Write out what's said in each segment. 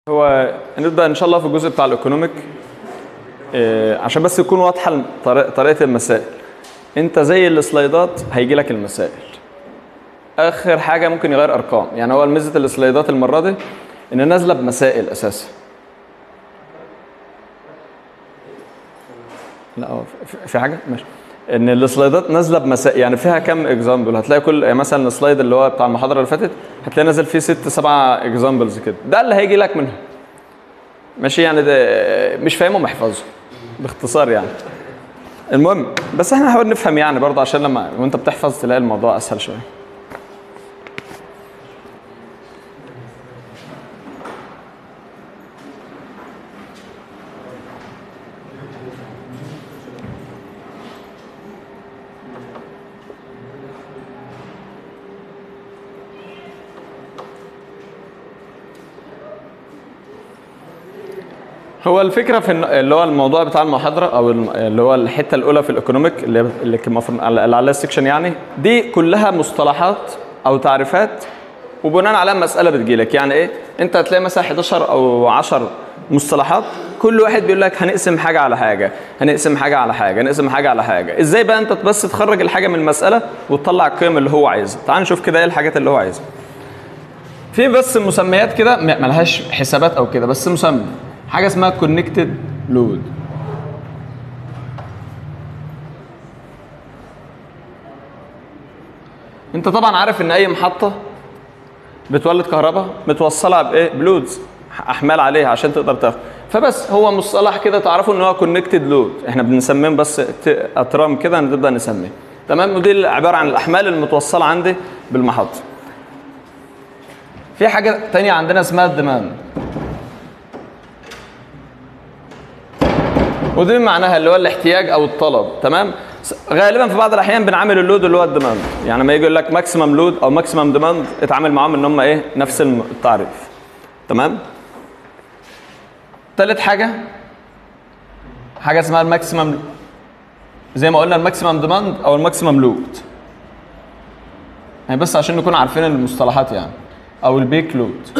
هو نبدا ان شاء الله في الجزء بتاع الايكونوميك آه، عشان بس يكون واضحه طريقه طريقة المسائل انت زي السلايدات هيجي لك المسائل اخر حاجه ممكن يغير ارقام يعني هو ميزه السلايدات المره دي ان نازله بمسائل اساسا لا هو في- في حاجه ماشي ان السلايدات نازله بمسائل يعني فيها كام اكزامبل هتلاقي كل يعني مثلا السلايد اللي هو بتاع المحاضره اللي فاتت هتلاقي نازل فيه ست سبع اكزامبلز كده ده اللي هيجي لك منهم ماشي يعني ده مش فاهمه محفظه باختصار يعني المهم بس احنا نحاول نفهم يعني برضه عشان لما وانت بتحفظ تلاقي الموضوع اسهل شويه هو الفكره في إن- اللي هو الموضوع بتاع المحاضره او الم- اللي هو الحته الاولى في الايكونوميك اللي اللي كان المفروض اللي عليها السكشن يعني دي كلها مصطلحات او تعريفات وبناء عليها مساله بتجيلك يعني ايه انت هتلاقي مثلا 11 او 10 مصطلحات كل واحد بيقول لك هنقسم حاجه على حاجه هنقسم حاجه على حاجه هنقسم حاجه على حاجه ازاي بقى انت بس تخرج الحاجه من المساله وتطلع القيم اللي هو عايزها تعال نشوف كده ايه الحاجات اللي هو عايزها في بس مسميات كده م- ملهاش حسابات او كده بس مسمى حاجه اسمها كونكتد لود انت طبعا عارف ان اي محطه بتولد كهرباء متوصله بايه بلودز احمال عليها عشان تقدر تاخد فبس هو مصطلح كده تعرفوا ان هو كونكتد لود احنا بنسميهم بس ت- اترام كده نبدا نسميه تمام ودي عباره عن الاحمال المتوصله عندي بالمحطه في حاجه تانية عندنا اسمها الديماند ودي معناها اللي هو الاحتياج او الطلب تمام س- غالبا في بعض الاحيان بنعمل اللود اللي هو الديماند يعني ما يجي يقول لك ماكسيمم لود او ماكسيمم ديماند اتعامل معاهم ان هم ايه نفس الم- التعريف تمام تالت حاجه حاجه اسمها الماكسيمم زي ما قلنا الماكسيمم ديماند او الماكسيمم لود يعني بس عشان نكون عارفين المصطلحات يعني او البيك لود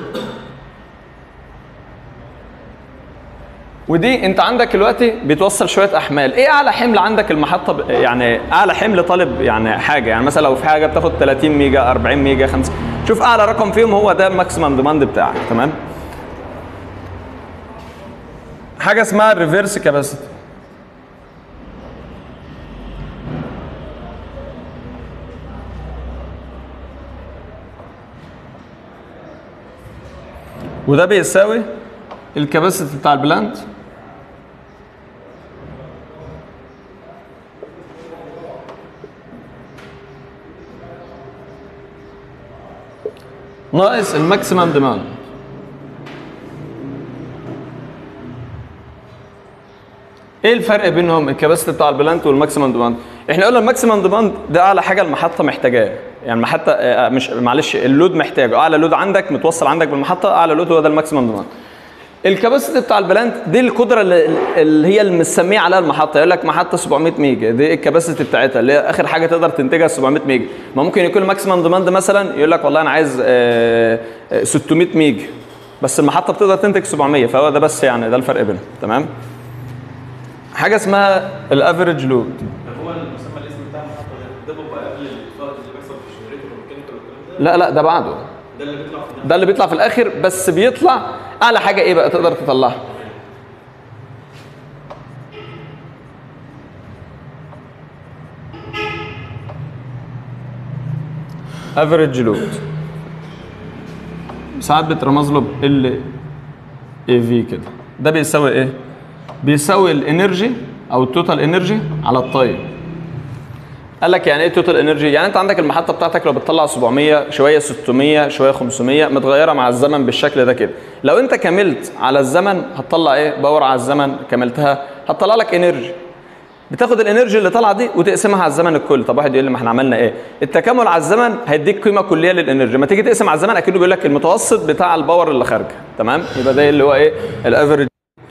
ودي انت عندك دلوقتي بتوصل شويه احمال ايه اعلى حمل عندك المحطه ب... يعني اعلى حمل طالب يعني حاجه يعني مثلا لو في حاجه بتاخد 30 ميجا 40 ميجا 5 شوف اعلى رقم فيهم هو ده الماكسيمم ديماند بتاعك تمام حاجه اسمها الريفرس كاباسيتي وده بيساوي الكباسيتي بتاع البلانت ناقص الماكسيمم ديماند ايه الفرق بينهم الكباسيتي بتاع البلانت والماكسيمم ديماند احنا قلنا الماكسيمم ديماند ده اعلى حاجه المحطه محتاجاه يعني المحطه آه، مش معلش اللود محتاجه اعلى لود عندك متوصل عندك بالمحطه اعلى لود هو ده الماكسيمم ديماند الكباسيتي بتاع البلانت دي القدره اللي, اللي هي المسميه عليها المحطه يقول لك محطه 700 ميجا دي الكباسيتي بتاعتها اللي هي اخر حاجه تقدر تنتجها 700 ميجا ما ممكن يكون الماكسيمم ديماند مثلا يقول لك والله انا عايز آه، آه، 600 ميجا بس المحطه بتقدر تنتج 700 فهو ده بس يعني ده الفرق بينهم تمام حاجه اسمها الافريج لود هو المسمى الاسم بتاع المحطه ده ده بيبقى قبل الفرق اللي بيحصل في الجنريتور والميكانيكال والكلام ده لا لا ده بعده ده اللي بيطلع في ده اللي بيطلع في الاخر بس بيطلع اعلى حاجه ايه بقى تقدر تطلعها افريج لود ساعات بترمز له ال اي في كده ده بيساوي ايه بيساوي الانرجي او التوتال انرجي على التايم قال لك يعني ايه توتال انرجي يعني انت عندك المحطه بتاعتك لو بتطلع 700 شويه 600 شويه 500 متغيره مع الزمن بالشكل ده كده لو انت كملت على الزمن هتطلع ايه باور على الزمن كملتها هتطلع لك انرجي بتاخد الانرجي اللي طالعه دي وتقسمها على الزمن الكلي طب واحد يقول لي ما احنا عملنا ايه التكامل على الزمن هيديك قيمه كليه للانرجي لما تيجي تقسم على الزمن اكيد بيقول لك المتوسط بتاع الباور اللي خارجه تمام يبقى ده اللي هو ايه الافريج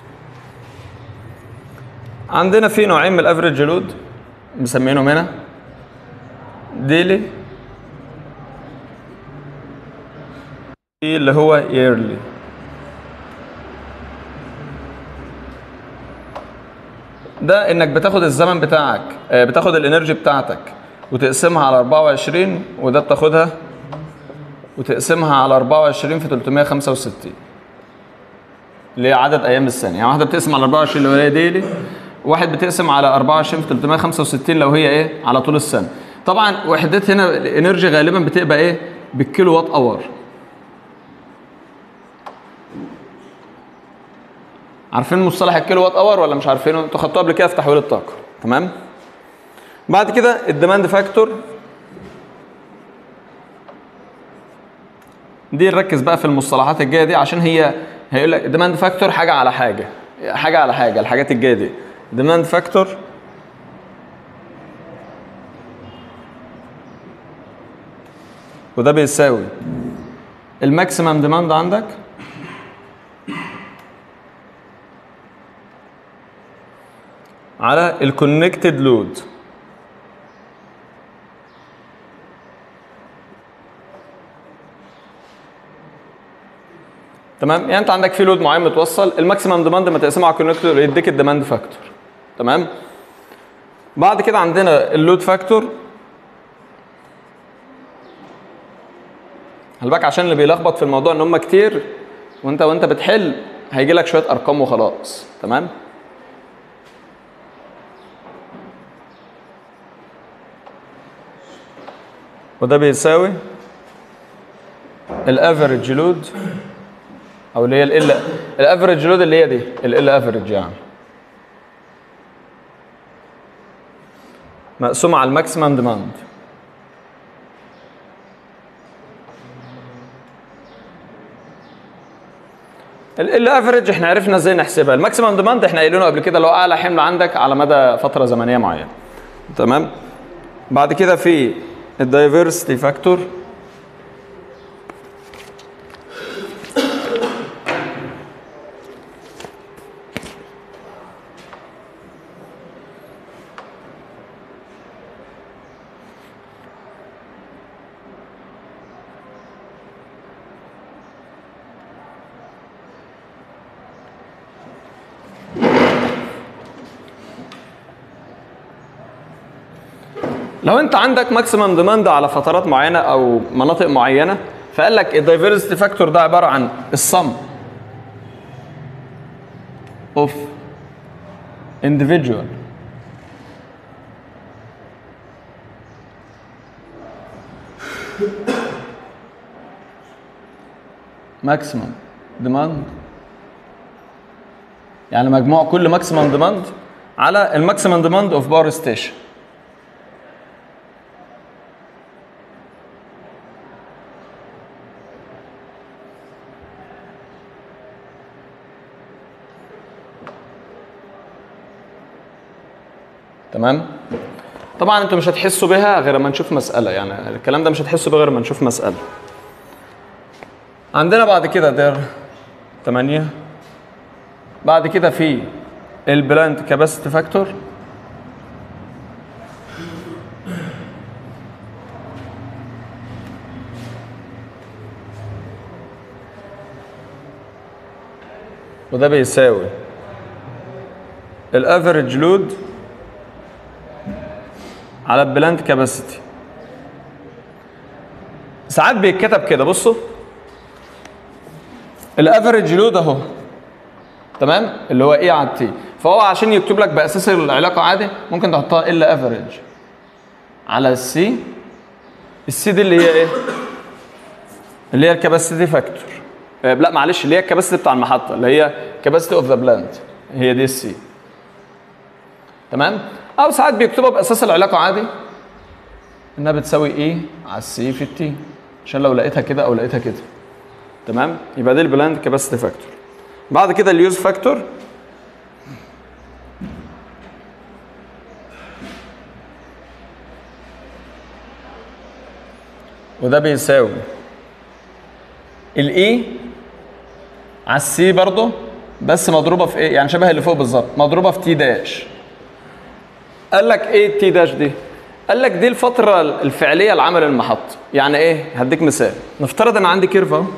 عندنا في نوعين من الافريج لود مسمينهم هنا ديلي في اللي هو yearly ده انك بتاخد الزمن بتاعك آه، بتاخد الانرجي بتاعتك وتقسمها على 24 وده بتاخدها وتقسمها على 24 في 365 اللي هي عدد ايام السنه يعني واحده بتقسم على 24 لو هي ديلي واحد بتقسم على 24 في 365 لو هي ايه على طول السنه طبعا وحدات هنا الانرجي غالبا بتبقى ايه بالكيلو وات اور عارفين مصطلح الكيلو وات اور ولا مش عارفينه انتوا خدتوه قبل كده في تحويل الطاقه تمام بعد كده الديماند فاكتور دي نركز بقى في المصطلحات الجايه دي عشان هي هيقول لك ديماند فاكتور حاجه على حاجه حاجه على حاجه الحاجات الجايه دي ديماند فاكتور وده بيساوي الماكسيمم ديماند عندك على الكونكتد لود تمام يعني انت عندك في لود معين متوصل الماكسيمم ديماند لما تقسمه على الكونكتور يديك الديماند فاكتور تمام بعد كده عندنا اللود فاكتور خلي بالك عشان اللي بيلخبط في الموضوع ان هم كتير وانت وانت بتحل هيجي لك شويه ارقام وخلاص تمام وده بيساوي الافريج لود او اللي هي ال الافريج لود اللي هي دي ال افريج يعني مقسومه على الماكسيمم ديماند الافريج احنا عرفنا ازاي نحسبها الماكسيمم ديماند احنا قايلينه قبل كده اللي هو اعلى حمل عندك على مدى فتره زمنيه معينه تمام بعد كده في الدايفرستي فاكتور لو انت عندك ماكسيمم ديماند على فترات معينه او مناطق معينه فقال لك الدايفرستي فاكتور ده عباره عن الصم اوف individual ماكسيمم ديماند يعني مجموع كل ماكسيمم ديماند على الماكسيمم ديماند اوف باور ستيشن تمام طبعا انتوا مش هتحسوا بيها غير ما نشوف مساله يعني الكلام ده مش هتحسوا بيه غير ما نشوف مساله عندنا بعد كده دير 8 بعد كده في البلاند كاباسيتي فاكتور وده بيساوي الافريج لود على البلاند كاباسيتي ساعات بيتكتب كده بصوا الافريج لود اهو تمام اللي هو ايه على التي فهو عشان يكتب لك باساس العلاقه عادي ممكن تحطها ال افريج على السي السي دي اللي هي ايه اللي هي الكاباسيتي فاكتور آه لا معلش اللي هي الكاباسيتي بتاع المحطه اللي هي كاباسيتي اوف ذا بلاند هي دي السي تمام او ساعات بيكتبها باساس العلاقه عادي انها بتساوي ايه على السي في التي عشان لو لقيتها كده او لقيتها كده تمام يبقى دي البلاند كاباسيتي فاكتور بعد كده اليوز فاكتور وده بيساوي الاي على السي برضه بس مضروبه في ايه يعني شبه اللي فوق بالظبط مضروبه في تي داش قال لك ايه التي داش دي قال لك دي الفتره الفعليه لعمل المحطه يعني ايه هديك مثال نفترض انا عندي كيرف اهو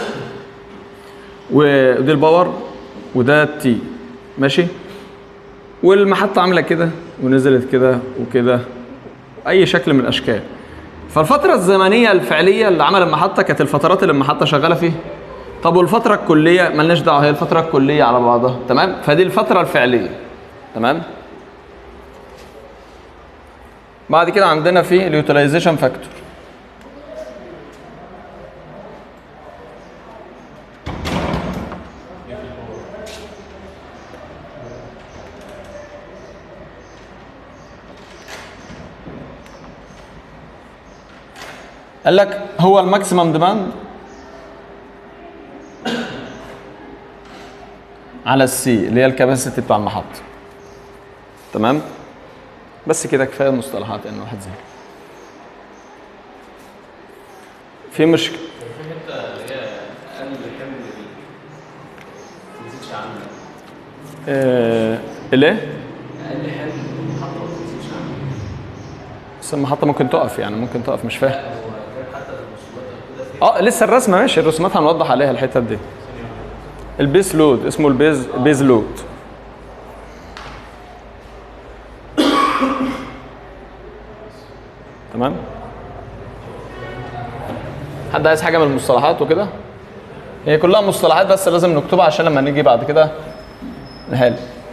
ودي الباور وده التي ماشي والمحطه عامله كده ونزلت كده وكده اي شكل من الاشكال فالفتره الزمنيه الفعليه اللي عمل المحطه كانت الفترات اللي المحطه شغاله فيها طب والفتره الكليه ملناش دعوه هي الفتره الكليه على بعضها تمام فدي الفتره الفعليه تمام بعد كده عندنا في اليوتيلايزيشن فاكتور قال لك هو الماكسيمم ديماند على السي اللي هي الكباسيتي بتاع المحطه تمام بس كده كفايه مصطلحات انه واحد زي في مشكله في حته اللي هي اقل كام ما تزيدش عنها آه ليه؟ اقل حمل المحطه ما تزيدش عنها بس المحطه ممكن تقف يعني ممكن تقف مش فاهم هو كان حتى المسؤولات او كده في اه لسه الرسمه ماشي الرسومات هنوضح عليها الحتت دي البيز لود اسمه البيز بيز لود تمام حد عايز حاجه من المصطلحات وكده هي كلها مصطلحات بس لازم نكتبها عشان لما نيجي بعد كده نحل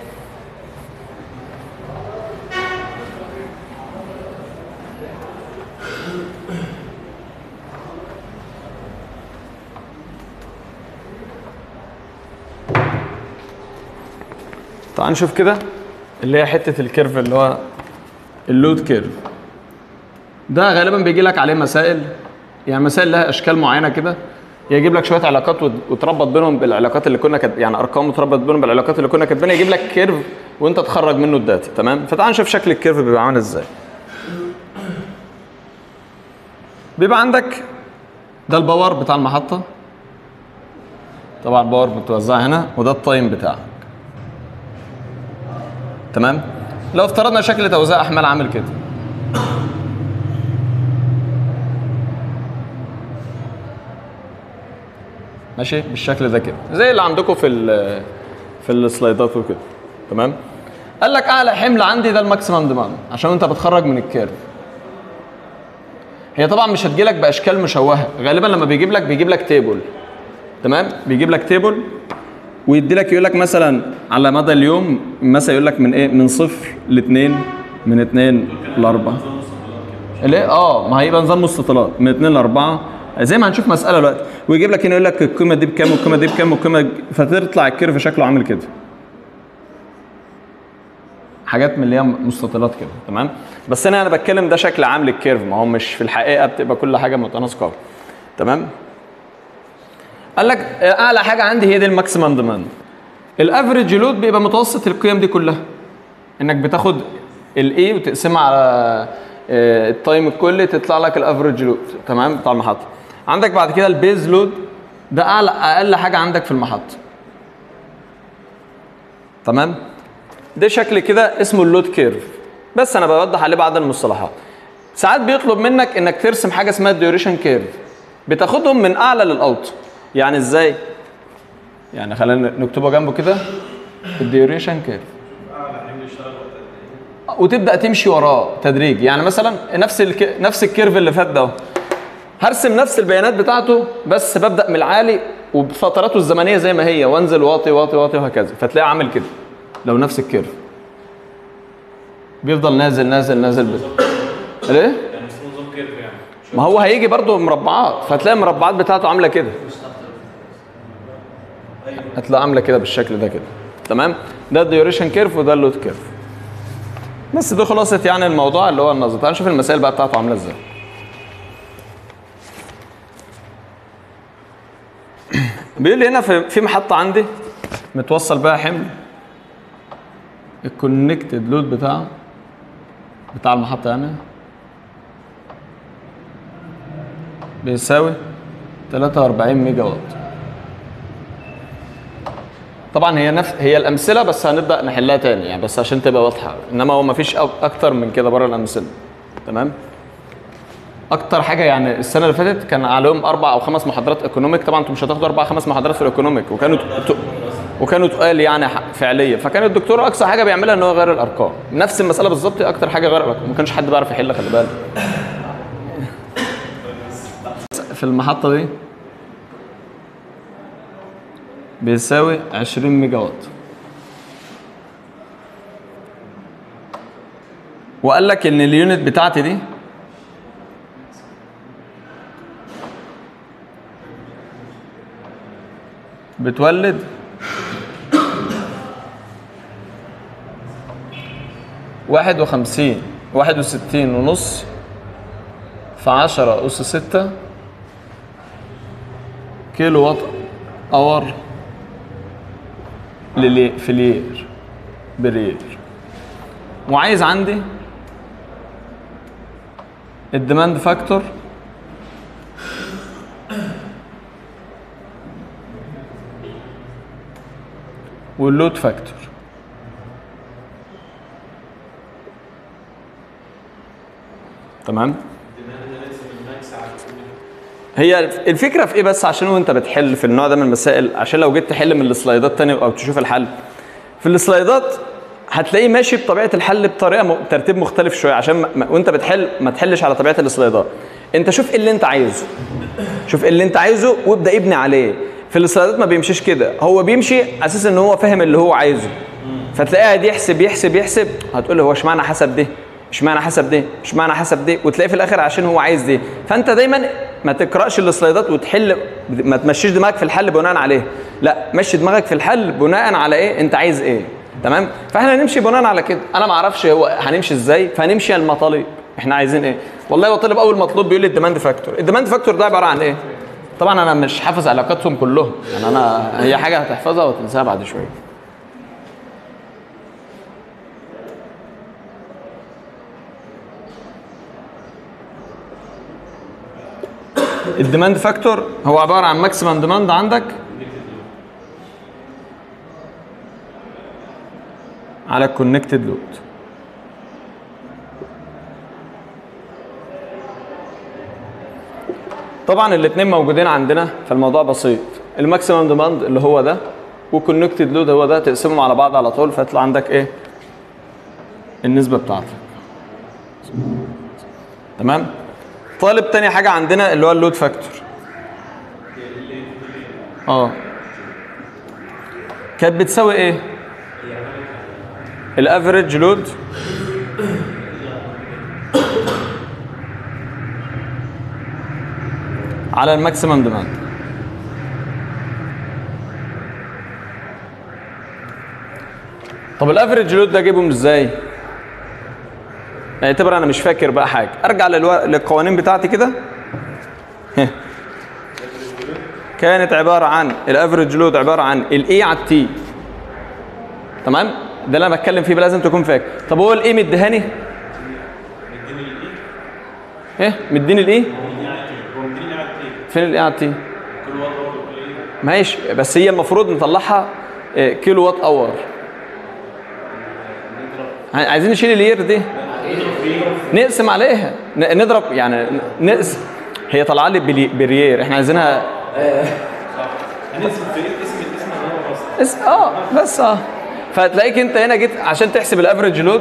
تعال نشوف كده اللي هي حته الكيرف اللي هو اللود كيرف ده غالبا بيجي لك عليه مسائل يعني مسائل لها اشكال معينه كده يجيب لك شويه علاقات وت- وتربط بينهم بالعلاقات اللي كنا كد... يعني ارقام وتربط بينهم بالعلاقات اللي كنا كاتبينها يجيب لك كيرف وانت تخرج منه الداتا تمام فتعال نشوف شكل الكيرف بيبقى عامل ازاي بيبقى عندك ده الباور بتاع المحطه طبعا الباور متوزع هنا وده التايم بتاعك تمام لو افترضنا شكل توزيع احمال عامل كده ماشي بالشكل ده كده زي اللي عندكم في ال في السلايدات وكده تمام قال لك اعلى حمل عندي ده الماكسيمم ديماند عشان انت بتخرج من الكيرف هي طبعا مش هتجيلك باشكال مشوهه غالبا لما بيجيب لك بيجيب لك تيبل تمام بيجيب لك تيبل ويدي لك يقول لك مثلا على مدى اليوم مثلا يقول لك من ايه من صفر لاثنين من اثنين لاربعه ليه اه ما هيبقى نظام مستطيلات من اثنين لاربعه زي ما هنشوف مساله دلوقتي ويجيب لك هنا يقول لك القيمه دي بكام والقيمه دي بكام والقيمه دي- فتطلع الكيرف شكله عامل كده حاجات من اللي هي مستطيلات كده تمام بس انا انا بتكلم ده شكل عام للكيرف ما هو مش في الحقيقه بتبقى كل حاجه متناسقه تمام قال لك اعلى حاجه عندي هي دي الماكسيمم ديماند الافريج لود بيبقى متوسط القيم دي كلها انك بتاخد الاي وتقسمها على آه، التايم الكلي تطلع لك الافريج لود تمام بتاع المحطه عندك بعد كده البيز لود ده اعلى اقل حاجه عندك في المحطه تمام ده شكل كده اسمه اللود كيرف بس انا بوضح عليه بعض المصطلحات ساعات بيطلب منك انك ترسم حاجه اسمها الديوريشن كيرف بتاخدهم من اعلى للاوطى يعني ازاي يعني خلينا نكتبه جنبه كده الديوريشن كيرف وتبدا تمشي وراه تدريج يعني مثلا نفس الك... نفس الكيرف اللي فات ده اهو. هرسم نفس البيانات بتاعته بس ببدا من العالي وبفتراته الزمنيه زي ما هي وانزل واطي واطي واطي وهكذا فتلاقيه عامل كده لو نفس الكيرف بيفضل نازل نازل نازل بس ليه؟ يعني اسمه نظام كيرف يعني ما هو هيجي برضه مربعات فتلاقي المربعات بتاعته عامله كده هتلاقي عامله كده بالشكل ده كده تمام ده الديوريشن كيرف وده اللود كيرف بس ده خلاصه يعني الموضوع اللي هو النظر تعال نشوف المسائل بقى بتاعته عامله ازاي بيقول لي هنا في في محطه عندي متوصل بقى حمل الكونكتد لود بتاعه بتاع المحطه يعني بيساوي 43 ميجا وات طبعا هي نفس هي الامثله بس هنبدا نحلها تاني يعني بس عشان تبقى واضحه انما هو ما فيش اكتر من كده بره الامثله تمام اكتر حاجه يعني السنه اللي فاتت كان عليهم اربع او خمس محاضرات ايكونوميك طبعا انتم مش هتاخدوا اربع خمس محاضرات في الايكونوميك وكانوا ت- وكانوا تقال يعني ح- فعليا فكان الدكتور اقصى حاجه بيعملها ان هو يغير الارقام نفس المساله بالظبط اكتر حاجه غير الارقام ما كانش حد بيعرف يحل خلي بالك في المحطه دي بيساوي 20 ميجا وات وقال لك ان اليونت بتاعتي دي بتولد واحد وخمسين واحد وستين ونص في عشرة أس ستة كيلو وات اور للي في لير برير وعايز عندي الديماند فاكتور واللود فاكتور تمام هي الفكره في ايه بس عشان وانت بتحل في النوع ده من المسائل عشان لو جيت تحل من السلايدات تاني او تشوف الحل في السلايدات هتلاقيه ماشي بطبيعه الحل بطريقه م... ترتيب مختلف شويه عشان ما... ما- وانت بتحل ما تحلش على طبيعه السلايدات انت شوف ايه اللي انت عايزه شوف ايه اللي انت عايزه وابدا ابني عليه في السلايدات ما بيمشيش كده هو بيمشي على اساس ان هو فاهم اللي هو عايزه فتلاقيه قاعد يحسب يحسب يحسب هتقول له هو اشمعنى حسب ده اشمعنى حسب ده اشمعنى حسب ده وتلاقيه في الاخر عشان هو عايز ده فانت دايما ما تقراش السلايدات وتحل ما تمشيش دماغك في الحل بناء عليه لا مشي دماغك في الحل بناء على ايه انت عايز ايه تمام فاحنا هنمشي بناء على كده انا ما اعرفش هو هنمشي ازاي فهنمشي على المطالب احنا عايزين ايه والله هو طالب اول مطلوب بيقول لي الديماند فاكتور الديماند فاكتور ده عباره عن ايه طبعا انا مش حافظ علاقاتهم كلهم يعني انا هي حاجه هتحفظها وتنساها بعد شويه الديماند فاكتور هو عباره عن ماكسيمم ديماند عندك على الكونكتد لود طبعا الاثنين موجودين عندنا فالموضوع بسيط الماكسيمم ديماند اللي هو ده والكونكتد لود هو ده تقسمهم على بعض على طول فيطلع عندك ايه النسبه بتاعتك تمام طالب تاني حاجه عندنا اللي هو اللود فاكتور اه كانت بتساوي ايه الافريج لود على الماكسيمم ديماند طب الافريج لود ده اجيبهم ازاي اعتبر انا مش فاكر بقى حاجه ارجع للو... للقوانين بتاعتي كده هه. كانت عباره عن الافريج لود عباره عن الاي على التي تمام ده اللي انا بتكلم فيه بقى لازم تكون فاكر طب هو الايه مديهاني ايه مديني الايه هو مديني قاعد ايه؟ فين الايه على التي كل وضع برضه كل ايه؟ ماشي بس هي المفروض نطلعها آه، كيلو وات اور ع- عايزين نشيل الير دي نقسم عليها ن- نضرب يعني ن- نقسم هي طالعه لي بلي- بريير احنا عايزينها هنقسم في ايه اسم الاسم اللي هو بس اس اه بس اه فتلاقيك انت هنا جيت عشان تحسب الافريج لود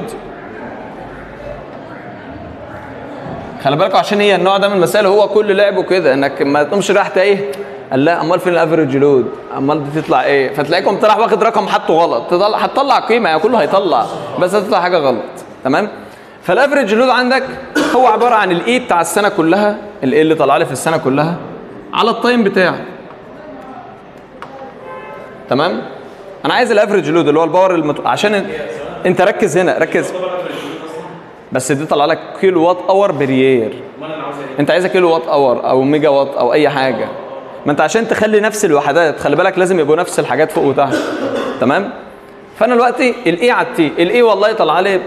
خلي بالكوا عشان هي النوع ده من المسائل هو كل لعبه كده انك ما تقومش رايح ايه قال لا امال فين الافريج لود امال دي تطلع ايه فتلاقيكم طلع واخد رقم حطه غلط تطلع هتطلع قيمه يعني كله هيطلع بس هتطلع حاجه غلط تمام فالافريج لود عندك هو عباره عن الاي بتاع السنه كلها الاي اللي طلع لي في السنه كلها على التايم بتاعه تمام انا عايز الافريج لود اللي هو الباور المت... عشان انت ركز هنا ركز بس دي طلع لك كيلو وات اور بريير امال انا عاوز ايه؟ انت عايزها كيلو وات اور او ميجا وات او اي حاجه ما انت عشان تخلي نفس الوحدات خلي بالك لازم يبقوا نفس الحاجات فوق وتحت تمام فانا دلوقتي الاي على التي الاي والله طلع لي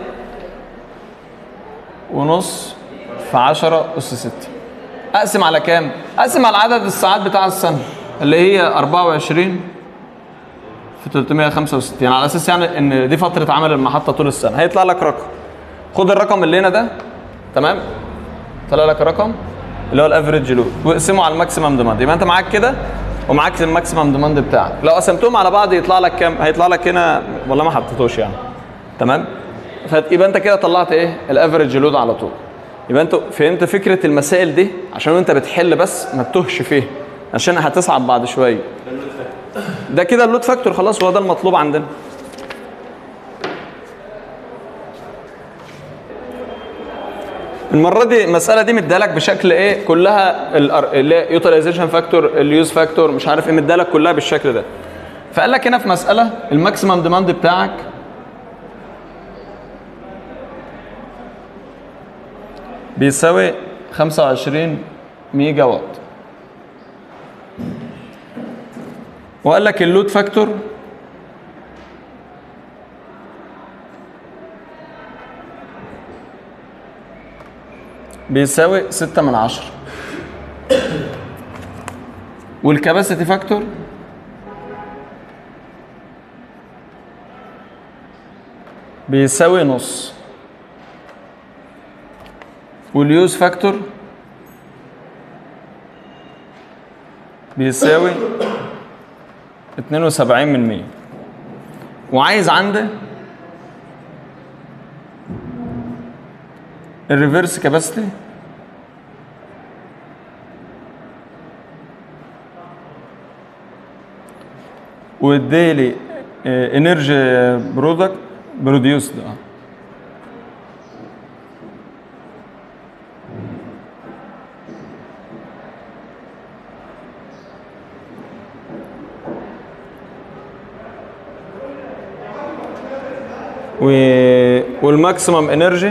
ونص في 10 اس 6 اقسم على كام اقسم على عدد الساعات بتاع السنه اللي هي 24 في 365 على اساس يعني ان دي فتره عمل المحطه طول السنه هيطلع لك رقم خد الرقم اللي هنا ده تمام طلع لك رقم اللي هو الافريج لود واقسمه على الماكسيمم ديماند يبقى انت معاك كده ومعاك الماكسيمم ديماند بتاعك لو قسمتهم على بعض يطلع لك كام هيطلع لك هنا والله ما حطيتوش يعني تمام فيبقى انت كده طلعت ايه الافريج لود على طول يبقى انت فهمت فكره المسائل دي عشان وانت بتحل بس ما تتوهش فيها عشان هتصعب بعد شويه ده كده اللود فاكتور خلاص هو ده المطلوب عندنا المره دي المساله دي مديالك بشكل ايه كلها الار- اللي هي يوتيلايزيشن فاكتور اليوز فاكتور مش عارف ايه مديالك كلها بالشكل ده فقال لك هنا في مساله الماكسيمم ديماند بتاعك بيساوي 25 ميجا وات وقال لك اللود فاكتور بيساوي 6 من 10 والكباسيتي فاكتور بيساوي نص واليوز فاكتور بيساوي 72 من 100 وعايز عندي الريفرس كاباسيتي والديلي انرجي برودكت بروديوسد اه و... والماكسيمم انرجي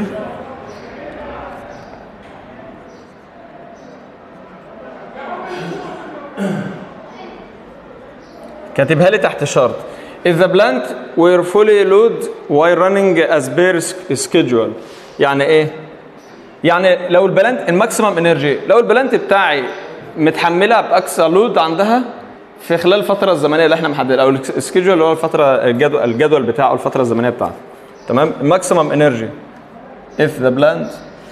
كاتبها لي تحت شرط if the plant were fully load while running as per schedule يعني ايه يعني لو البلانت الماكسيمم انرجي لو البلانت بتاعي متحملها باقصى لود عندها في خلال الفتره الزمنيه اللي احنا محددها او السكيدجول اللي هو الفتره الجدول الجدول بتاعه الفتره الزمنيه بتاعته تمام الماكسيمم انرجي if the plant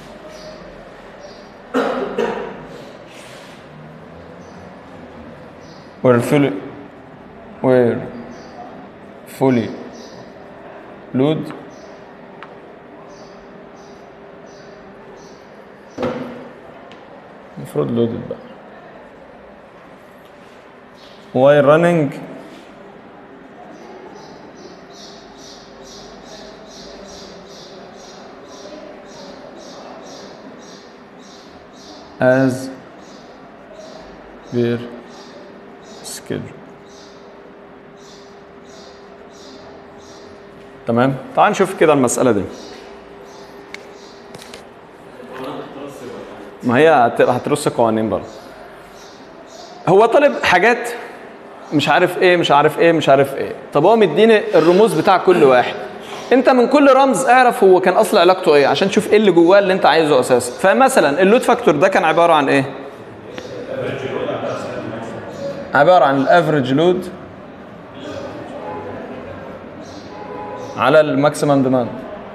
were fully were fully load المفروض loaded بقى while running as their schedule تمام تعال نشوف كده المسألة دي ما هي هت- هترص قوانين برضه هو طالب حاجات مش عارف ايه مش عارف ايه مش عارف ايه طب هو مديني الرموز بتاع كل واحد انت من كل رمز اعرف هو كان اصل علاقته ايه عشان تشوف ايه اللي جواه اللي انت عايزه اساسا فمثلا اللود فاكتور ده كان عباره عن ايه عباره عن الافريج لود على الماكسيمم ديماند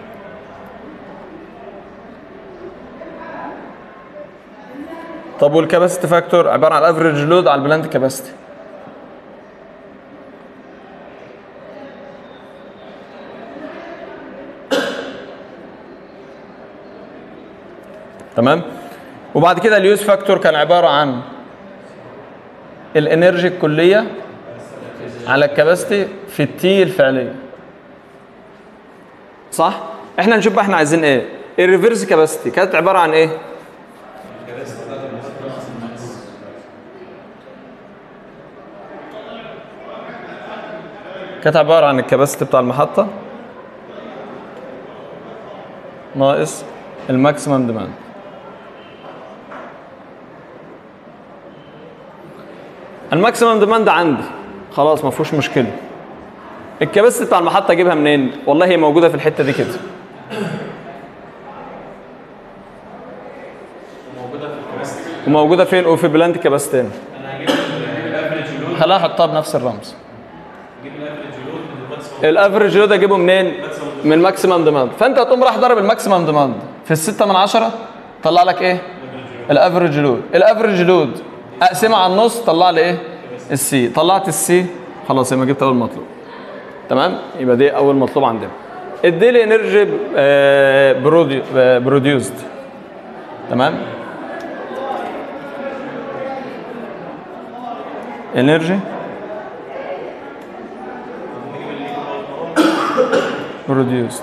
طب والكاباسيتي فاكتور عباره عن الافريج لود على البلاند كاباسيتي تمام وبعد كده اليوز فاكتور كان عباره عن الانرجي الكليه على الكباستي في التي الفعليه صح احنا نشوف بقى احنا عايزين ايه الريفرس كاباستي كانت عباره عن ايه كانت عباره عن الكباستي بتاع المحطه ناقص الماكسيمم ديماند الماكسيمم ديماند عندي خلاص ما فيهوش مشكله الكباستي بتاع المحطه اجيبها منين والله هي موجوده في الحته دي كده موجوده في الكباستي وموجوده فين وفي بلاند كباستين انا هجيب هجيب الافريج لود خليها احطها بنفس الرمز هجيب الافريج لود من الماكسيموم الافرج لود اجيبه منين من الماكسيمم ديماند فانت هتقوم راح ضارب الماكسيمم ديماند في الستة من عشرة طلع لك ايه الافرج لود الافرج لود اقسمها على النص طلع لي ايه السي طلعت السي خلاص يبقى جبت اول مطلوب تمام يبقى دي اول مطلوب عندنا الديلي انرجي بروديوسد تمام انرجي بروديوسد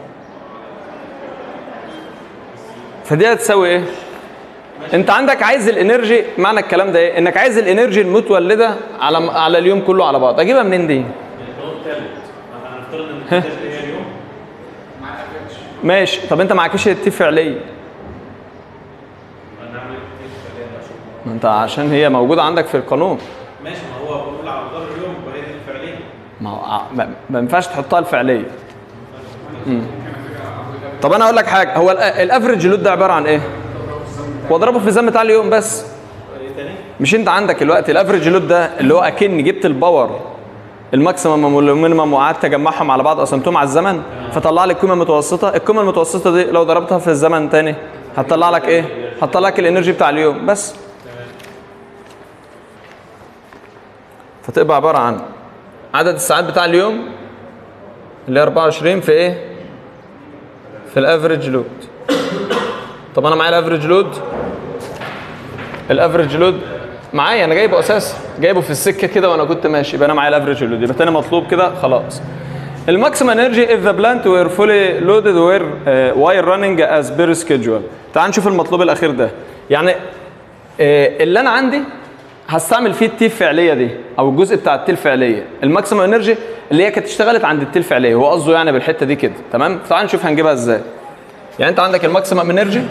فدي هتساوي ايه انت عندك عايز الانرجي معنى الكلام ده ايه انك عايز الانرجي المتولده على على اليوم كله على بعض اجيبها منين دي القانون الثالث هنفترض ان النتيجه اللي هي اليوم ماشي طب انت معكش التي فعليه هنعمل النتيجه اللي هي نشوف ما انت عشان هي موجوده عندك في القانون ماشي ما هو بقول على مدار اليوم يبقى هي دي الفعليه ما هو ع- ما- ما ينفعش تحطها الفعليه مم. طب انا اقول لك حاجه هو الأ- الافريج لود ده عباره عن ايه واضربه في الزمن بتاع اليوم بس ايه تاني؟ مش انت عندك الوقت الافريج لود ده اللي هو اكن جبت الباور الماكسيمم والمينيمم وقعدت تجمعهم على بعض قسمتهم على الزمن فطلع لك القيمه المتوسطه القيمه المتوسطه دي لو ضربتها في الزمن تاني هتطلع لك ايه هتطلع لك الانرجي بتاع اليوم بس فتبقى عباره عن عدد الساعات بتاع اليوم اللي هي 24 في ايه في الافريج لود طب انا معايا الافريج لود الافريج لود معايا انا جايبه اساسا جايبه في السكه كده وانا كنت ماشي يبقى انا معايا الافريج لود يبقى تاني مطلوب كده خلاص الماكسيمم انرجي if the plant were fully loaded were uh, while running as per schedule تعال نشوف المطلوب الاخير ده يعني آه، اللي انا عندي هستعمل فيه التي الفعليه دي او الجزء بتاع التي الفعليه الماكسيمم انرجي اللي هي كانت اشتغلت عند التي الفعليه هو قصده يعني بالحته دي كده تمام تعال نشوف هنجيبها ازاي يعني انت عندك الماكسيمم انرجي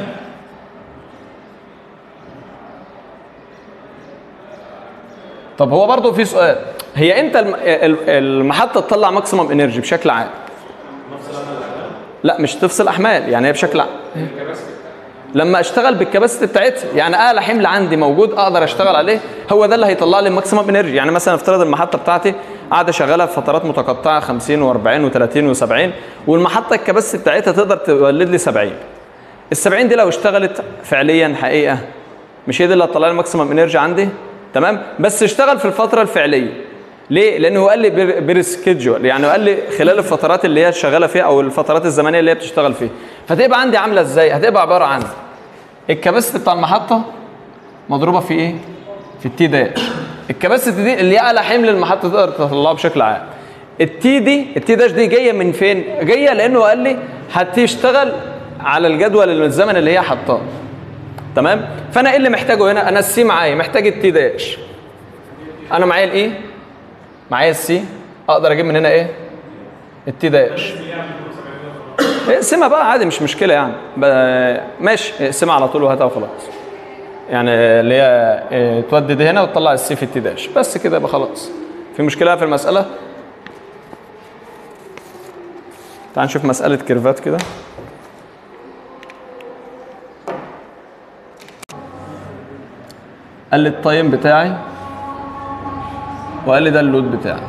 طب هو برضه في سؤال هي امتى الم- ال- المحطه تطلع ماكسيمم انرجي بشكل عام لا مش تفصل احمال يعني هي بشكل عام لما اشتغل بالكباسيتي بتاعتها يعني اعلى حمل عندي موجود اقدر اشتغل عليه هو ده اللي هيطلع لي الماكسيمم انرجي يعني مثلا افترض المحطه بتاعتي قاعده شغاله في فترات متقطعه 50 و40 و30 و70 والمحطه الكباسيتي بتاعتها تقدر تولد لي 70 ال 70 دي لو اشتغلت فعليا حقيقه مش هي دي اللي هتطلع لي الماكسيمم انرجي عندي تمام بس اشتغل في الفتره الفعليه ليه؟ لانه هو قال لي بير, بير سكيدجول يعني قال لي خلال الفترات اللي هي شغاله فيها او الفترات الزمنيه اللي هي بتشتغل فيها فتبقى عندي عامله ازاي؟ هتبقى عباره عن الكباسيتي بتاع المحطه مضروبه في ايه؟ في التي داش الكباسيتي دي اللي اعلى حمل المحطه تقدر تطلعه بشكل عام التي دي التي داش دي جايه من فين؟ جايه لانه قال لي هتشتغل على الجدول الزمن اللي هي حطاه تمام؟ فانا ايه اللي محتاجه هنا؟ انا السي معايا محتاج التي داش انا معايا الايه؟ معايا السي اقدر اجيب من هنا ايه؟ التي داش اقسمها بقى عادي مش مشكله يعني ب- ماشي اقسمها على طول وهاتها وخلاص يعني اللي هي إيه، تودي دي هنا وتطلع السي في التي داش بس كده يبقى خلاص في مشكله في المساله تعال نشوف مساله كيرفات كده قال لي التايم بتاعي وقال لي ده اللود بتاعي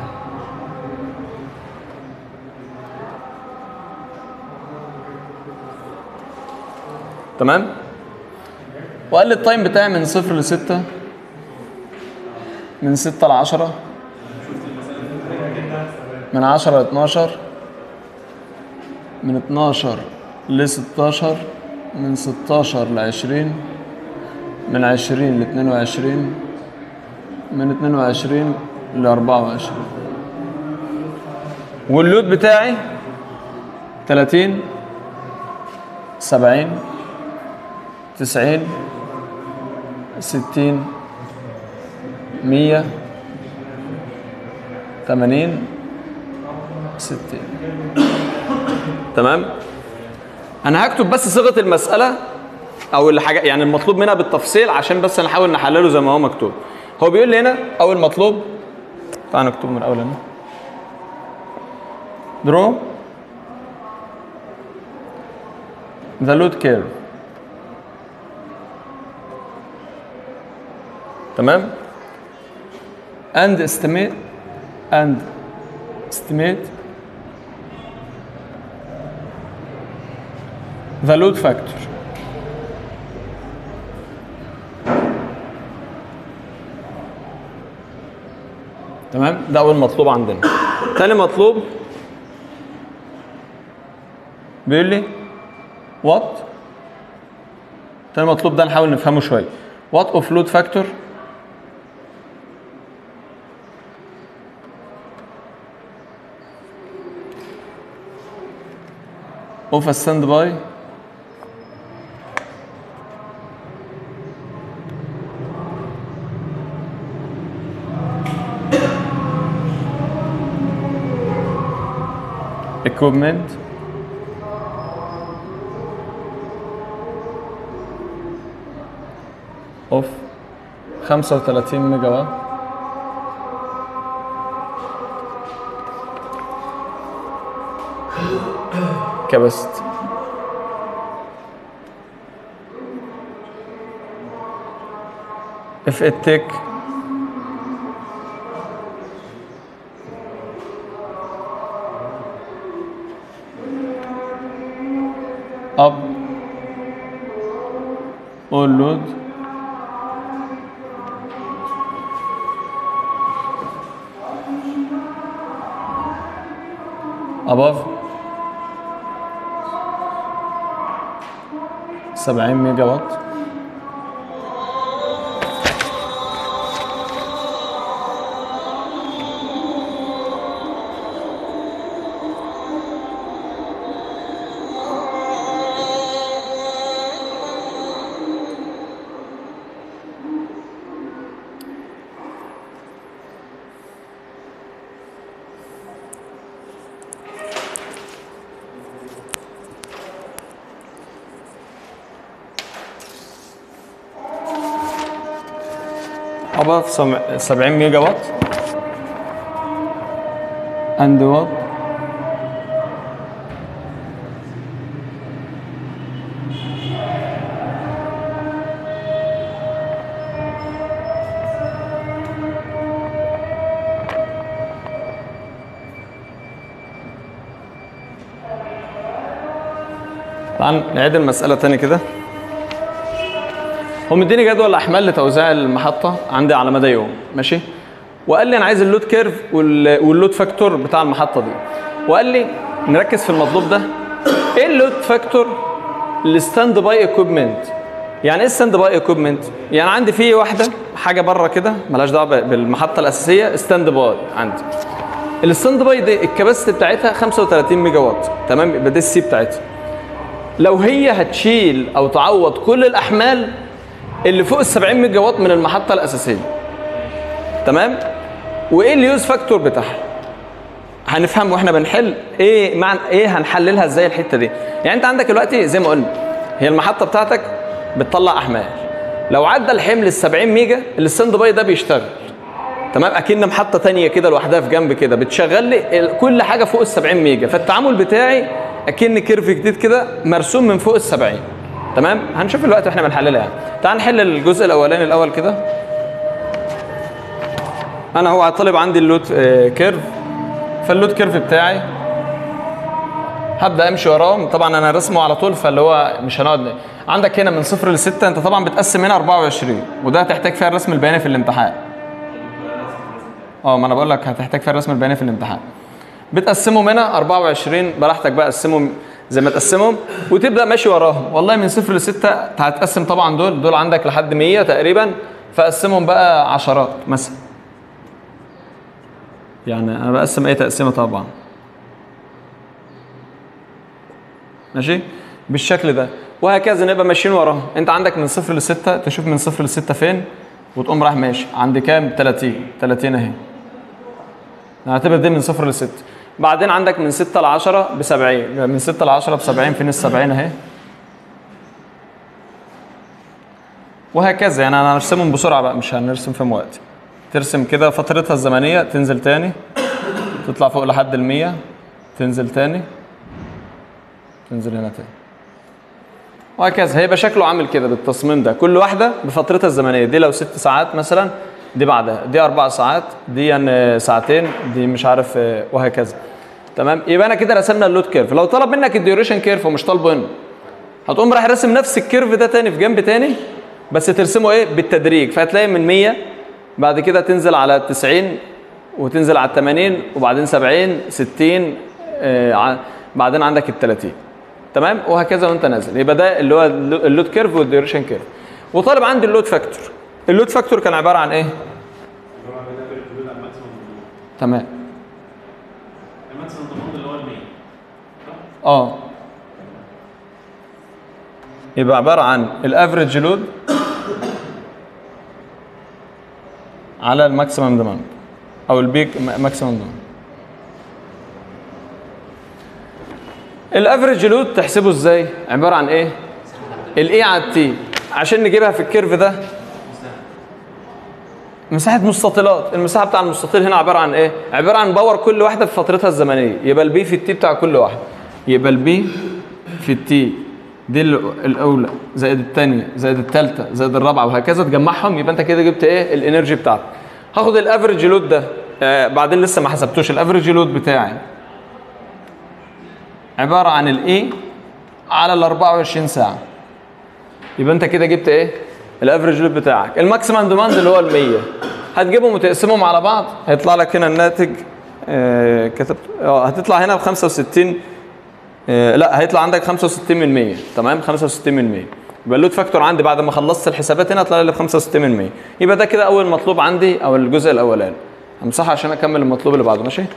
تمام وقال لي التايم بتاعي من صفر لستة من ستة لعشرة من عشرة لاتناشر من اتناشر لستاشر من ستاشر لعشرين من عشرين لاتنين وعشرين من اتنين وعشرين لأربعة وعشرين واللود بتاعي تلاتين سبعين تسعين ستين مية تمانين ستين تمام انا هكتب بس صيغه المساله او الحاجه يعني المطلوب منها بالتفصيل عشان بس نحاول نحلله زي ما هو مكتوب هو بيقول لي هنا اول مطلوب تعال نكتبه من الاول هنا draw the load curve تمام and estimate and estimate the load factor تمام ده اول مطلوب عندنا تاني مطلوب بيقول لي وات تاني مطلوب ده نحاول نفهمه شويه وات اوف لود فاكتور اوف ستاند باي equipment of 35 ميجا وات capacity if it take up or load above 70 ميجا وات above some 70 ميجا وات and what تعال نعيد المسألة تاني كده هو مديني جدول احمال لتوزيع المحطه عندي على مدى يوم ماشي وقال لي انا عايز اللود كيرف وال- واللود فاكتور بتاع المحطه دي وقال لي نركز في المطلوب ده ايه اللود فاكتور الستاند باي ايكويبمنت يعني ايه ستاند باي ايكويبمنت يعني عندي في واحده حاجه بره كده ملهاش دعوه بالمحطه الاساسيه ستاند باي عندي الستاند باي دي الكباسيتي بتاعتها 35 ميجا وات تمام يبقى دي السي بتاعتها لو هي هتشيل او تعوض كل الاحمال اللي فوق ال 70 ميجا وات من المحطه الاساسيه تمام وايه اليوز فاكتور بتاعها هنفهم واحنا بنحل ايه معنى ايه هنحللها ازاي الحته دي يعني انت عندك دلوقتي زي ما قلنا هي المحطه بتاعتك بتطلع احمال لو عدى الحمل ال 70 ميجا الستاند باي ده بيشتغل تمام اكن محطه تانية كده لوحدها في جنب كده بتشغل لي ال- كل حاجه فوق ال 70 ميجا فالتعامل بتاعي اكن كيرف جديد كده مرسوم من فوق ال 70 تمام هنشوف الوقت واحنا بنحللها يعني تعال نحل الجزء الاولاني الاول كده انا هو طالب عندي اللود آه، كيرف فاللود كيرف بتاعي هبدا امشي وراهم طبعا انا رسمه على طول فاللي هو مش هنقعد ن- عندك هنا من صفر لستة انت طبعا بتقسم هنا 24 وده هتحتاج فيها الرسم البياني في الامتحان اه ما انا بقول لك هتحتاج فيها الرسم البياني في الامتحان بتقسمهم هنا 24 براحتك بقى قسمهم زي ما تقسمهم وتبدا ماشي وراهم والله من صفر لستة هتقسم طبعا دول دول عندك لحد 100 تقريبا فقسمهم بقى عشرات مثلا يعني انا بقسم اي تقسيمه طبعا ماشي بالشكل ده وهكذا نبقى ماشيين وراهم انت عندك من صفر لستة تشوف من صفر لستة فين وتقوم رايح ماشي عند كام 30 30 اهي نعتبر دي من صفر لستة بعدين عندك من 6 ل 10 ب 70 من 6 ل 10 ب 70 فين ال 70 اهي وهكذا يعني انا هرسمهم بسرعه بقى مش هنرسم فيهم وقت ترسم كده فترتها الزمنيه تنزل تاني تطلع فوق لحد ال 100 تنزل تاني تنزل هنا تاني وهكذا هيبقى شكله عامل كده بالتصميم ده كل واحده بفترتها الزمنيه دي لو ست ساعات مثلا دي بعدها دي اربع ساعات دي يعني ساعتين دي مش عارف آه، وهكذا تمام يبقى انا كده رسمنا اللود كيرف لو طلب منك الديوريشن كيرف ومش طالبه هنا هتقوم رايح راسم نفس الكيرف ده تاني في جنب تاني بس ترسمه ايه بالتدريج فهتلاقي من 100 بعد كده تنزل على 90 وتنزل على ال 80 وبعدين 70 60 آه ع- بعدين عندك ال 30 تمام وهكذا وانت نازل يبقى ده اللي هو اللو- اللود كيرف والديوريشن كيرف وطالب عندي اللود فاكتور اللود فاكتور كان عباره عن ايه؟ اللي هو بنقابل الحلول على الماكسيموم ديماند تمام الماكسيموم ديماند اللي هو ال 100 اه يبقى عباره عن الافريج لود على الماكسيمم ديماند او البيك ماكسيمم ديماند الافريج لود تحسبه ازاي عباره عن ايه الاي على التي عشان نجيبها في الكيرف ده مساحه مستطيلات المساحه بتاع المستطيل هنا عباره عن ايه عباره عن باور كل واحده في فترتها الزمنيه يبقى البي في التي بتاع كل واحده يبقى البي في التي دي ال- الاولى زائد الثانيه زائد الثالثه زائد الرابعه وهكذا تجمعهم يبقى انت كده جبت ايه الانرجي بتاعتك هاخد الافريج لود ده آه بعدين لسه ما حسبتوش الافريج لود بتاعي عباره عن الاي على ال 24 ساعه يبقى انت كده جبت ايه الافريج لود بتاعك الماكسيمم ديماند اللي هو ال 100 هتجيبهم وتقسمهم على بعض هيطلع لك هنا الناتج آه كتبت اه هتطلع هنا ب 65 آه لا هيطلع عندك 65 من 100 تمام 65 من 100 يبقى اللود فاكتور عندي بعد ما خلصت الحسابات هنا طلع لي ب 65 من 100 يبقى ده كده اول مطلوب عندي او الجزء الاولاني همسحها عشان اكمل المطلوب اللي بعده ماشي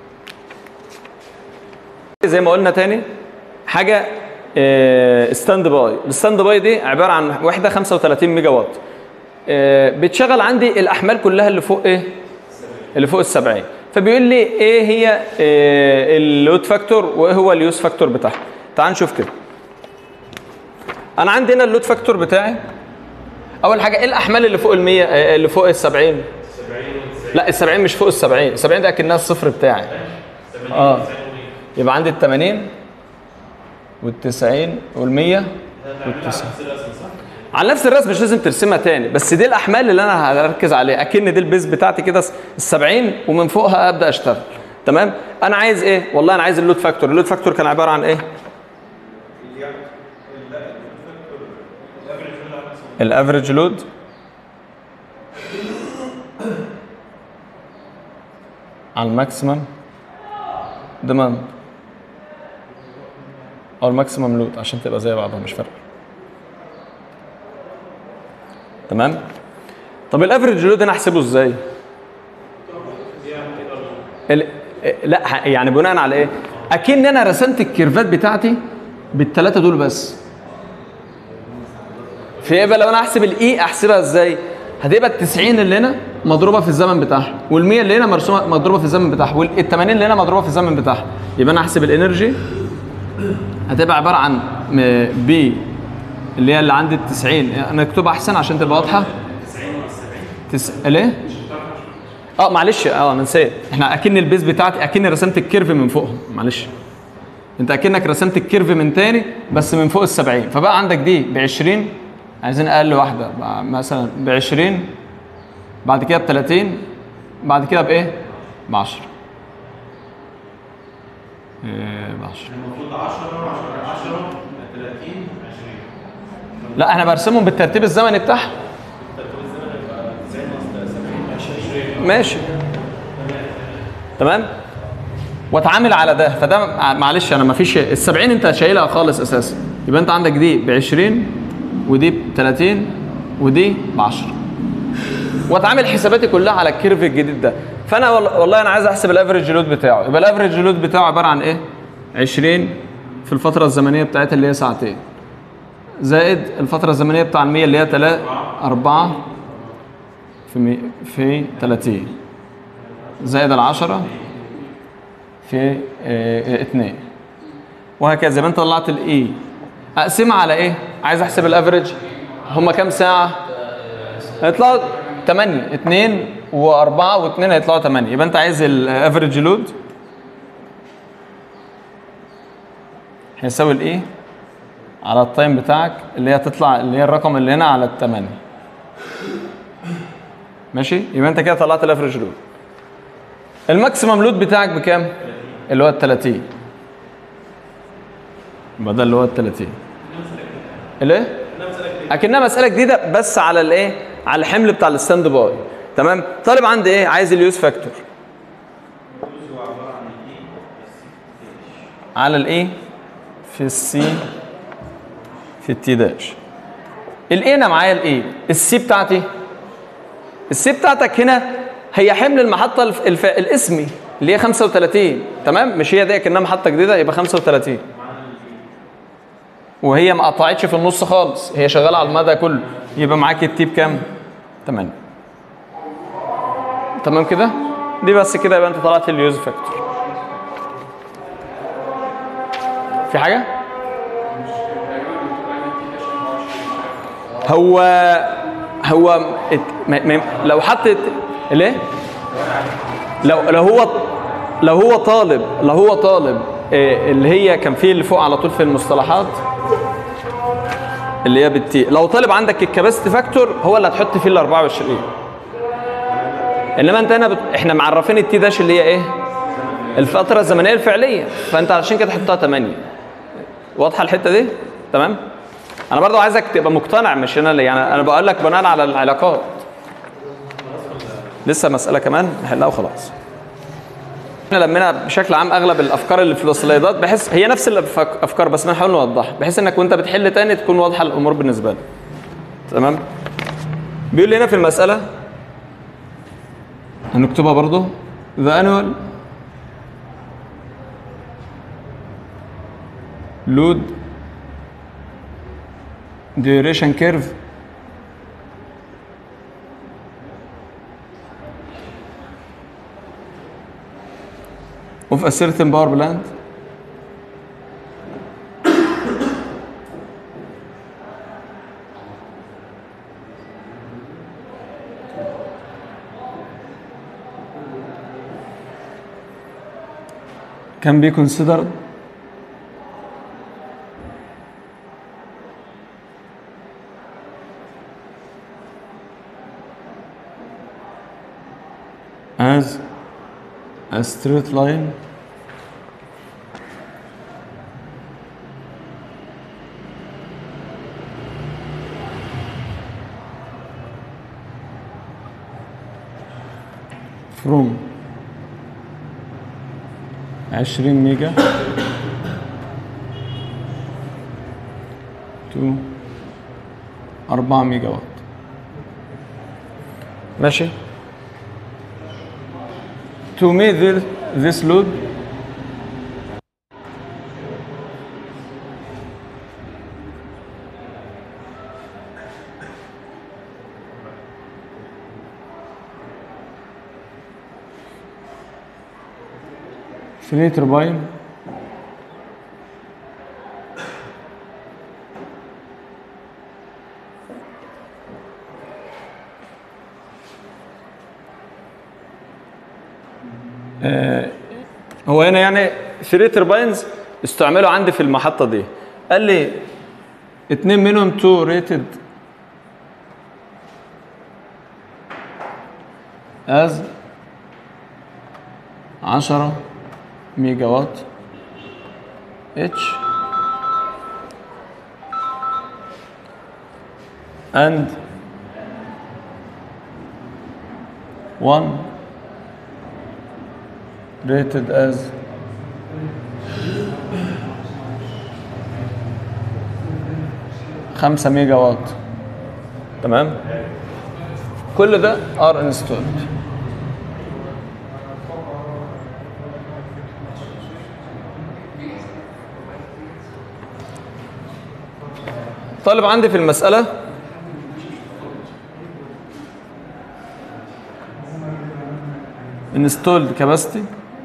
زي ما قلنا تاني حاجه ستاند باي الستاند باي دي عباره عن وحده 35 ميجا وات آه، بتشغل عندي الاحمال كلها اللي فوق ايه اللي فوق ال 70 فبيقول لي ايه هي آه، اللود فاكتور وايه هو اليوز فاكتور بتاعها تعال نشوف كده انا عندي هنا اللود فاكتور بتاعي اول حاجه ايه الاحمال اللي فوق ال 100 آه، اللي فوق ال 70 لا ال 70 مش فوق ال 70 ال 70 ده اكنها الصفر بتاعي اه يبقى عندي ال 80 وال 90 وال 100 وال 90 على نفس الرسم مش لازم ترسمها تاني بس دي الاحمال اللي انا هركز عليها اكن دي البيز بتاعتي كده ال 70 ومن فوقها ابدا اشتغل تمام انا عايز ايه والله انا عايز اللود فاكتور اللود فاكتور كان عباره عن ايه الافريج لود على الماكسيمم ديماند او الماكسيمم لود عشان تبقى زي بعضها مش فارقه تمام طب الافريج لود انا احسبه ازاي ال... لا ح- يعني بناء على ايه اكن انا رسمت الكيرفات بتاعتي بالثلاثه دول بس في ايه بقى لو انا احسب الاي احسبها ازاي هتبقى ال 90 اللي هنا مضروبه في الزمن بتاعها وال 100 اللي هنا مرسومه مضروبه في الزمن بتاعها وال 80 اللي هنا مضروبه في الزمن بتاعها يبقى انا احسب الانرجي هتبقى عباره عن بي اللي هي اللي عندي ال 90 انا اكتبها احسن عشان تبقى واضحه 90 تس... ليه؟ اه معلش اه انا نسيت احنا اكن البيز بتاعتي اكن رسمت الكيرف من فوقهم معلش انت اكنك رسمت الكيرف من تاني بس من فوق ال 70 فبقى عندك دي ب 20 عايزين اقل واحده بقى مثلا ب 20 بعد كده ب 30 بعد كده بايه؟ ب 10 ب 10 المفروض 10 10 10 30 20 لا احنا برسمهم بالترتيب الزمني بتاعهم ترتيب الزمن يبقى 90 ناقص 70 20 ماشي تمام واتعامل على ده فده معلش انا ما فيش ال 70 انت شايلها خالص اساسا يبقى انت عندك دي ب 20 ودي ب 30 ودي ب 10 واتعامل حساباتي كلها على الكيرف الجديد ده فانا وال- والله انا عايز احسب الافريج لود بتاعه يبقى الافريج لود بتاعه عباره عن ايه 20 في الفتره الزمنيه بتاعتها اللي هي ساعتين زائد الفتره الزمنيه بتاع ال 100 اللي هي 3 4 في مي في 30 زائد العشرة في اه اتنين وهكذا يبقى انت طلعت الاي اقسمها على ايه؟ عايز احسب الافريج هما كام ساعة؟ هيطلعوا 8 2 و4 و2 هيطلعوا 8 يبقى انت عايز الافريج لود هيساوي الايه؟ على التايم بتاعك اللي هي تطلع اللي هي الرقم اللي هنا على الثمانية ماشي يبقى انت كده طلعت الافريج لود الماكسيمم لود بتاعك بكام اللي هو ال 30 يبقى ده اللي هو ال 30 الايه اكنها مساله جديده بس على الايه على الحمل بتاع الستاند باي تمام طالب عندي ايه عايز اليوز فاكتور على الايه في السي في التي داش الايه انا معايا الايه السي بتاعتي السي بتاعتك هنا هي حمل المحطه الف... الف... الاسمي اللي هي 35 تمام مش هي دي كانها محطه جديده يبقى 35 وهي ما قطعتش في النص خالص هي شغاله على المدى كله يبقى معاك التي بكام 8 تمام كده دي بس كده يبقى انت طلعت اليوز فاكتور في حاجه هو هو ات- م- م- لو حطت ليه لو لو هو لو هو طالب لو هو طالب آه، اللي هي كان فيه اللي فوق على طول في المصطلحات اللي هي بالتي لو طالب عندك الكباستي فاكتور هو اللي هتحط فيه ال 24 انما انت هنا بت... احنا معرفين التي داش اللي هي ايه الفتره الزمنيه الفعليه فانت علشان كده تحطها 8 واضحه الحته دي تمام انا برضو عايزك تبقى مقتنع مش انا اللي يعني انا بقول لك بناء على العلاقات لسه مساله كمان نحلها وخلاص احنا لمينا بشكل عام اغلب الافكار اللي في السلايدات بحيث هي نفس الافكار بس بنحاول نوضحها بحيث انك وانت بتحل تاني تكون واضحه الامور بالنسبه لك تمام بيقول لي هنا في المساله هنكتبها برضو the annual load duration curve of a certain power plant can be considered as a straight line from 20 ميجا to 4 ميجا وات ماشي to meet this, this load three turbine آه، هو هنا يعني 3 ترباينز استعملوا عندي في المحطة دي قال لي اتنين منهم تو ريتد از 10 ميجا وات اتش and one rated as خمسة ميجا وات تمام كل ده ار انستولد طالب عندي في المسألة installed capacity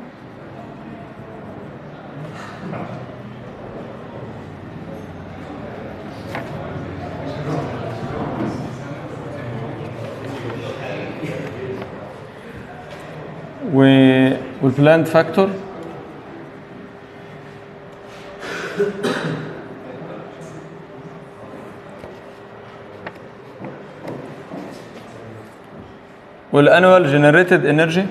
و والبلاند فاكتور والانوال جنريتد انرجي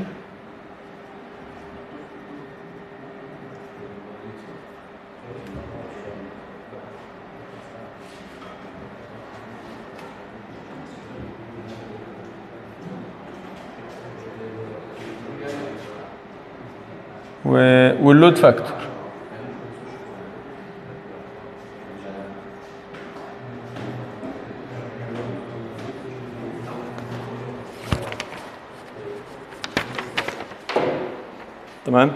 واللود فاكتور تمام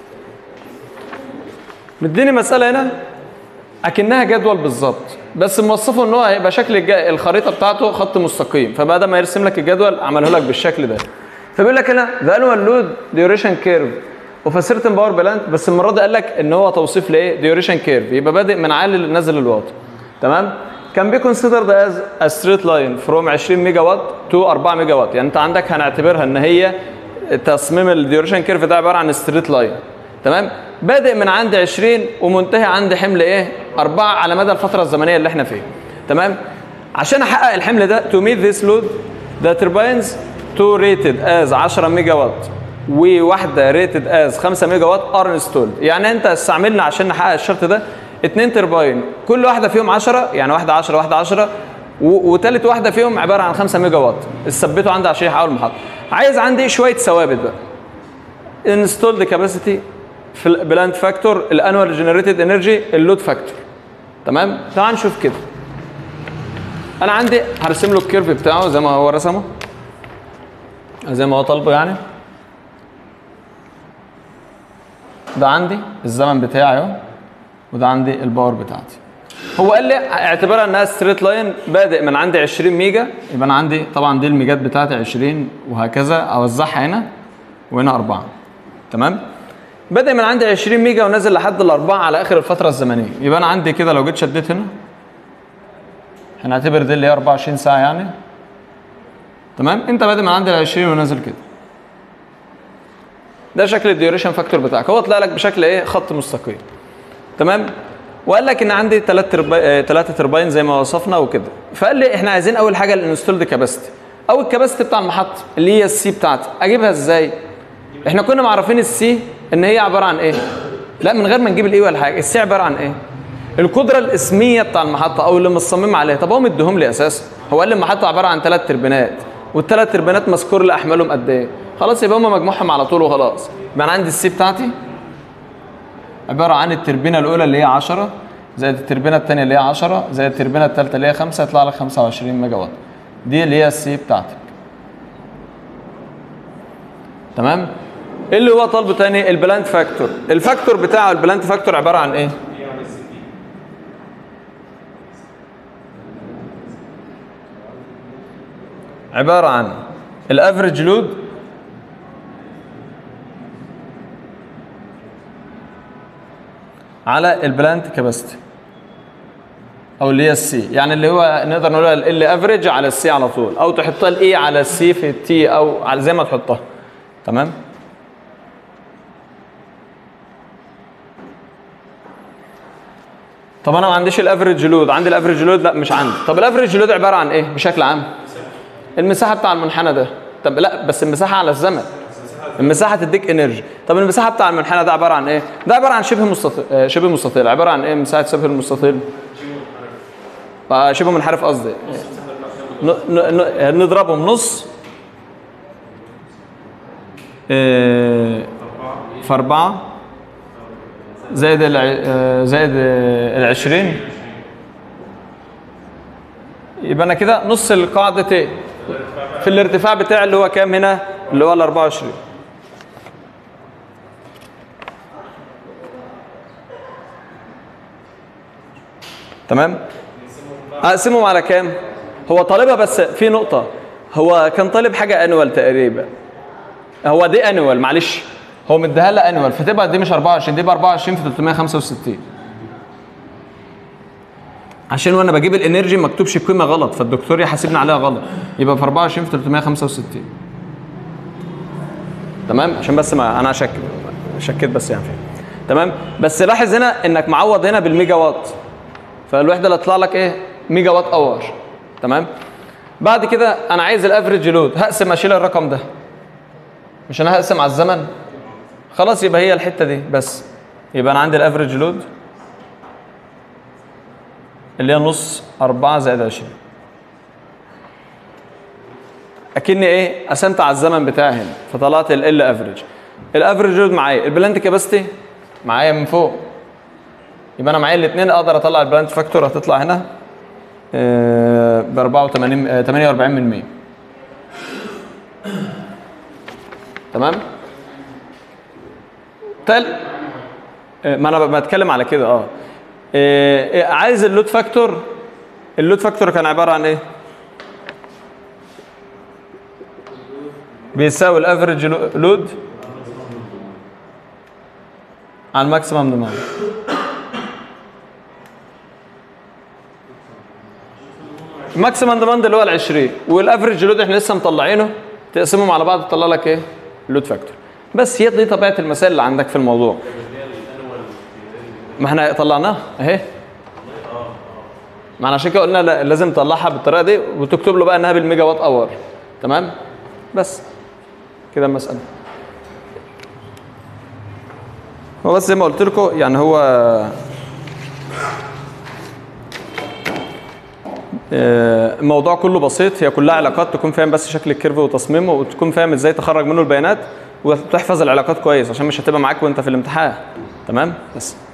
مديني مساله هنا اكنها جدول بالظبط بس موصفه ان هو هيبقى شكل الج- الخريطه بتاعته خط مستقيم فبعد ما يرسم لك الجدول عمله لك بالشكل ده فبيقول لك هنا the annual load duration curve of a certain power plant بس المره دي قال لك ان هو توصيف لايه duration curve يبقى بادئ من عالي لنازل للواطي تمام كان بي considered as a straight line from 20 ميجا وات to 4 ميجا وات يعني انت عندك هنعتبرها ان هي تصميم الديوريشن كيرف ده عباره عن ستريت لاين تمام بادئ من عند 20 ومنتهي عند حمل ايه 4 على مدى الفتره الزمنيه اللي احنا فيها تمام عشان احقق الحمل ده to meet this load the turbines to rated as 10 ميجا وات وواحده ريتد از 5 ميجا وات ار انستولد يعني انت استعملنا عشان نحقق الشرط ده اتنين ترباين كل واحده فيهم 10 يعني واحده 10 واحده 10 و- وتالت واحده فيهم عباره عن 5 ميجا وات ثبته عندي عشان يحققوا المحطه عايز عندي شويه ثوابت بقى انستولد كاباسيتي في البلانت فاكتور الانوال جنريتد انرجي اللود فاكتور تمام تعال نشوف كده انا عندي هرسم له الكيرف بتاعه زي ما هو رسمه زي ما هو طالبه يعني ده عندي الزمن بتاعي اهو وده عندي الباور بتاعتي هو قال لي اعتبرها انها ستريت لاين بادئ من عندي 20 ميجا يبقى انا عندي طبعا دي الميجات بتاعتي 20 وهكذا اوزعها هنا وهنا 4 تمام بادئ من عندي 20 ميجا ونازل لحد الأربعة على آخر الفترة الزمنية يبقى أنا عندي كده لو جيت شديت هنا هنعتبر دي اللي هي 24 ساعة يعني تمام أنت بادئ من عندي ال 20 ونازل كده ده شكل الديوريشن فاكتور بتاعك هو طلع لك بشكل ايه خط مستقيم تمام وقال لك ان عندي ثلاث تربي... ثلاثه ترباين زي ما وصفنا وكده فقال لي احنا عايزين اول حاجه الانستولد كاباسيتي او الكاباسيتي بتاع المحطه اللي هي السي بتاعتي اجيبها ازاي احنا كنا معرفين السي ان هي عباره عن ايه لا من غير ما نجيب الاي ولا حاجه السي عباره عن ايه القدره الاسميه بتاع المحطه او اللي مصمم عليها طب هو مديهم لي اساسا هو قال لي المحطه عباره عن ثلاث تربينات والثلاث تربينات مذكور لي احمالهم قد ايه خلاص يبقى هم مجموعهم على طول وخلاص يبقى انا عندي السي بتاعتي عباره عن التربينه الاولى اللي هي 10 زائد التربينه الثانيه اللي هي 10 زائد التربينه الثالثه اللي هي 5 يطلع لك 25 ميجا وات دي اللي هي السي بتاعتك تمام ايه اللي هو طالبه تاني البلانت فاكتور الفاكتور بتاعه البلانت فاكتور عباره عن ايه عباره عن الافريج لود على البلانت كاباسيتي او اللي هي السي يعني اللي هو نقدر نقول ال افريج على السي على طول او تحطها الاي على السي في التي او على زي ما تحطها تمام طب انا ما عنديش الافريج لود عندي الافريج لود لا مش عندي طب الافريج لود عباره عن ايه بشكل عام المساحه بتاع المنحنى ده طب لا بس المساحه على الزمن المساحه تديك انرجي طب المساحه بتاع المنحنى ده عباره عن ايه ده عباره عن شبه مستطيل آه، شبه مستطيل عباره عن ايه مساحه شبه المستطيل آه، شبه منحرف قصدي ن- ن- ن- نضربهم نص آه، في أربعة زائد الع... آه، زائد آه، العشرين يبقى أنا كده نص القاعدة ايه؟ في الارتفاع بتاعي اللي هو كام هنا؟ اللي هو ال 24 تمام؟ اقسمهم على كام؟ هو طالبها بس في نقطة هو كان طالب حاجة انوال تقريبا هو دي انوال معلش هو مديها لها انوال فتبقى دي مش 24 دي بقى 24 في 365 عشان وانا بجيب الانرجي ما اكتبش قيمه غلط فالدكتور يحاسبني عليها غلط يبقى في 24 في 365 تمام عشان بس ما انا شك شكيت بس يعني فيه. تمام بس لاحظ هنا انك معوض هنا بالميجا وات فالوحده اللي هتطلع لك ايه ميجا وات اور تمام بعد كده انا عايز الافريج لود هقسم اشيل الرقم ده مش انا هقسم على الزمن خلاص يبقى هي الحته دي بس يبقى انا عندي الافريج لود اللي هي نص 4 زائد 20 اكني ايه قسمت على الزمن بتاعي هنا فطلعت ال افريج الافريج لود معايا البلانت كاباسيتي معايا من فوق يبقى انا معايا الاثنين اقدر اطلع البلانت فاكتور هتطلع هنا ب 84 آه، 48 من 100 تمام تل آه، ما انا بتكلم على كده اه آه، آه، عايز اللود فاكتور اللود فاكتور كان عباره عن ايه بيساوي الافريج لود على الماكسيمم ديماند الماكسيمم ديماند اللي هو ال 20 والافريج لود احنا لسه مطلعينه تقسمهم على بعض تطلع لك ايه؟ اللود فاكتور بس هي دي طبيعه المسائل اللي عندك في الموضوع ما احنا طلعناها اهي ما احنا عشان كده قلنا لا- لازم تطلعها بالطريقه دي وتكتب له بقى انها بالميجا وات اور تمام بس كده المساله هو بس زي ما قلت لكم يعني هو آه، الموضوع كله بسيط هي كلها علاقات تكون فاهم بس شكل الكيرف وتصميمه وتكون فاهم ازاي تخرج منه البيانات وتحفظ العلاقات كويس عشان مش هتبقى معاك وانت في الامتحان تمام بس